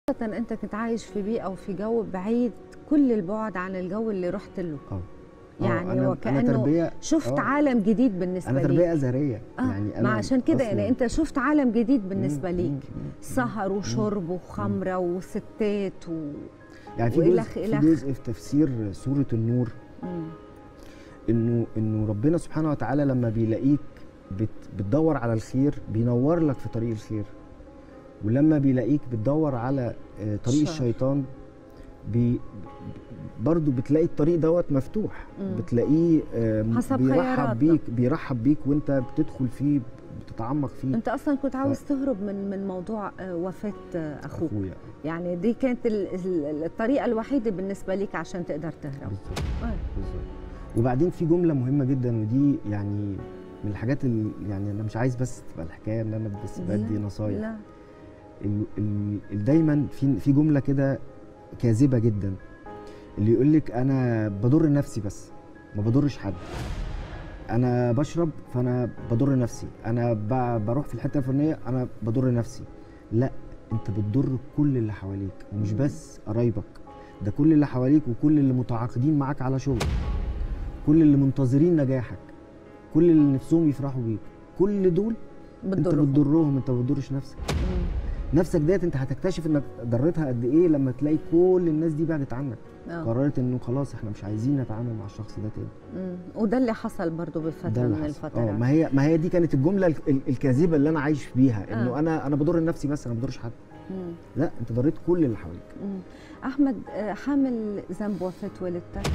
خاصة أنت كنت عايش في بيئة وفي جو بعيد كل البعد عن الجو اللي رحت له اه يعني أنا- أنا وكأنه تربية شفت آه. عالم جديد بالنسبة انا ليك تربيه ازهريه آه يعني انا ما عشان كده أصلاً- يعني أنت شفت عالم جديد بالنسبة مم، ليك مم، مم. سهر وشرب وخمرة وستات و... يعني في وإلخ جزء في إلخ. جزء في تفسير سوره النور مم. انه انه ربنا سبحانه وتعالى لما بيلاقيك بت بتدور على الخير بينور لك في طريق الخير ولما بيلاقيك بتدور على آه، طريق الشر. الشيطان بي برضو بتلاقي الطريق دوت مفتوح مم. بتلاقيه آه، حسب خياراتنا. بيرحب بيك بيرحب بيك وانت بتدخل فيه بتتعمق فيه أنت أصلا كنت عاوز تهرب من من موضوع آه، وفاة آه، أخوك اخويا يعني دي كانت ال- ال- الطريقة الوحيدة بالنسبة لك عشان تقدر تهرب بالظبط آه. بالظبط وبعدين في جمله مهمه جدا ودي يعني من الحاجات اللي يعني انا مش عايز بس تبقى الحكايه ان انا بس لا، بدي نصايح لا ال ال ال- دايما في في جمله كده كاذبه جدا اللي يقول لك انا بضر نفسي بس ما بضرش حد انا بشرب فانا بضر نفسي انا ب- بروح في الحته الفلانيه انا بضر نفسي لا انت بتضر كل اللي حواليك ومش مم. بس قرايبك ده كل اللي حواليك وكل اللي متعاقدين معاك على شغل كل اللي منتظرين نجاحك كل اللي نفسهم يفرحوا بيك كل دول انت بتضرهم بتضرهم انت ما بتضرش نفسك مم. نفسك ديت انت هتكتشف انك ضرتها قد ايه لما تلاقي كل الناس دي بعدت عنك آه. قررت انه خلاص احنا مش عايزين نتعامل مع الشخص ده تاني مم. وده اللي حصل برضو ده بفترة اللي من حصل. الفترات اه ما هي ما هي دي كانت الجمله ال- ال- الكاذبه اللي انا عايش بيها انه آه. انا انا بضر نفسي بس انا ما بضرش حد مم. لا انت ضريت كل اللي حواليك مم. احمد آه، حامل ذنب وفاه والدتك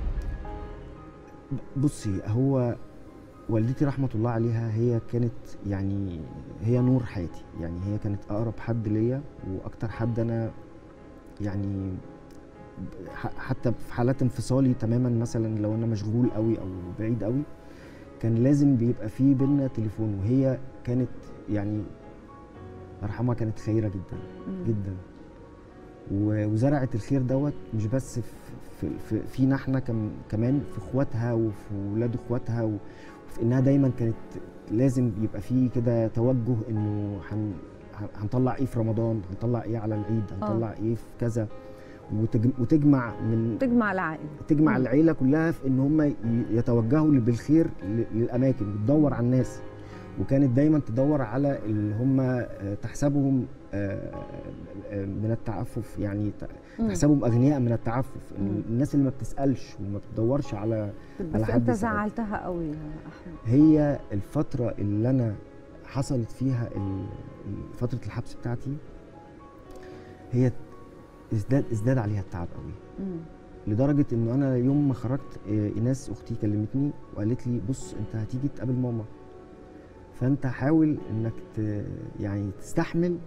بصي هو والدتي رحمه الله عليها هي كانت يعني هي نور حياتي يعني هي كانت اقرب حد ليا واكتر حد انا يعني ح- حتى في حالات انفصالي تماما مثلا لو انا مشغول قوي او بعيد قوي كان لازم بيبقى في بينا تليفون وهي كانت يعني الله يرحمها كانت خيره جدا مم. جدا و- وزرعت الخير دوت مش بس في في في فينا احنا كم كمان في اخواتها وفي ولاد اخواتها و- وفي انها دايما كانت لازم يبقى في كده توجه انه هن هن- هنطلع ايه في رمضان هنطلع ايه على العيد هنطلع ايه في كذا وتج- وتجمع من تجمع العائله تجمع مم. العيله كلها في ان هم ي- يتوجهوا ل- بالخير ل- للاماكن بتدور على الناس وكانت دايما تدور على اللي هم آه، تحسبهم آه، آه، من التعفف يعني ت- مم. تحسبهم اغنياء من التعفف مم. الناس اللي ما بتسالش وما بتدورش على على بس حد انت يساعدك. زعلتها قوي يا احمد هي الفتره اللي انا حصلت فيها ال- ال- فتره الحبس بتاعتي هي ازداد ازداد عليها التعب قوي مم. لدرجه انه انا يوم ما خرجت آه، ايناس اختي كلمتني وقالت لي بص انت هتيجي تقابل ماما فانت حاول انك ت... يعني تستحمل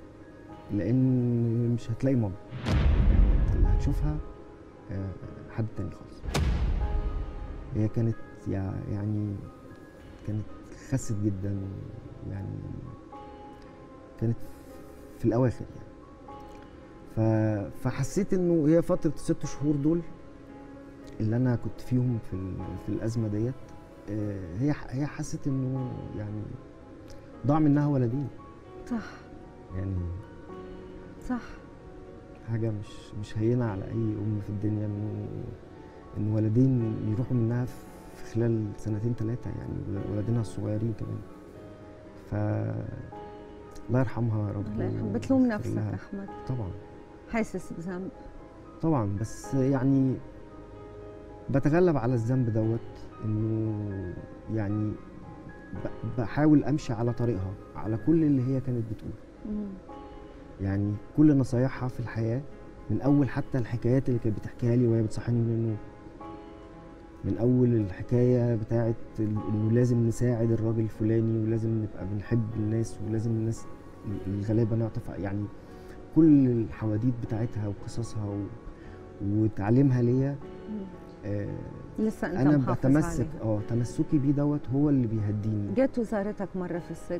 لان مش هتلاقي ماما انت اللي هتشوفها آه، حد تاني خالص هي كانت يع- يعني كانت خست جدا يعني كانت في الاواخر يعني ف... فحسيت انه هي فتره الست شهور دول اللي انا كنت فيهم في ال... في الازمه ديت آه، هي ح- هي حست انه يعني ضاع منها ولدين صح يعني صح حاجه مش مش هينه على اي ام في الدنيا انه ان ولدين يروحوا منها في خلال سنتين ثلاثه يعني ولدينها الصغيرين كمان ف الله يرحمها يا رب الله يرحمه بتلوم ويغفر نفسك لها. احمد طبعا حاسس بذنب طبعا بس يعني بتغلب على الذنب دوت انه يعني ب- بحاول امشي على طريقها على كل اللي هي كانت بتقوله مم. يعني كل نصايحها في الحياه من اول حتى الحكايات اللي كانت بتحكيها لي وهي بتصحيني من النوم من اول الحكايه بتاعت ال- انه لازم نساعد الراجل الفلاني ولازم نبقى بنحب الناس ولازم الناس ال- الغلابه نعطف يعني كل الحواديت بتاعتها وقصصها و... وتعليمها ليا مم. آه لسه انت انا محافظ بتمسك عليها اه تمسكي بيه دوت هو اللي بيهديني جت وزارتك مره في السجن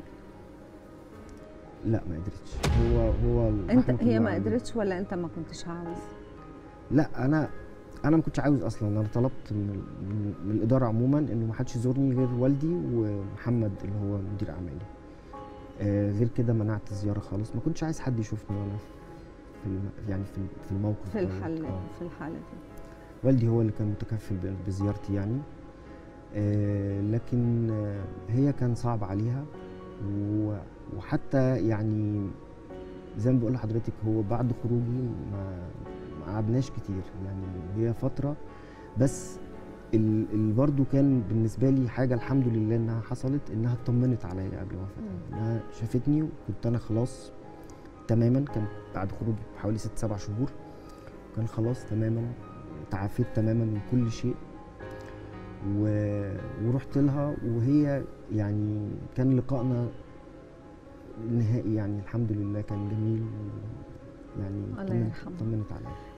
لا ما قدرتش هو هو انت رحمة هي الله ما عليه. قدرتش ولا انت ما كنتش عاوز لا انا انا ما كنتش عاوز اصلا انا طلبت من, من, من الاداره عموما انه ما حدش يزورني غير والدي ومحمد اللي هو مدير اعمالي آه غير كده منعت الزياره خالص ما كنتش عايز حد يشوفني وانا في الم... يعني في في الموقف في دوت. الحل آه. في الحاله دي والدي هو اللي كان متكفل ب- بزيارتي يعني آه، لكن آه، هي كان صعب عليها و- وحتى يعني زي ما بقول لحضرتك هو بعد خروجي ما ما قعدناش كتير يعني هي فترة بس ال- اللي برضو كان بالنسبة لي حاجة الحمد لله إنها حصلت إنها اطمنت عليا قبل وفاتها مم. إنها شافتني وكنت أنا خلاص تماما كان بعد خروجي بحوالي ست سبع شهور كان خلاص تماما تعافيت تماما من كل شيء و... ورحت لها وهي يعني كان لقائنا النهائي يعني الحمد لله كان جميل و... يعني الله طمنت- يرحمها. طمنت عليا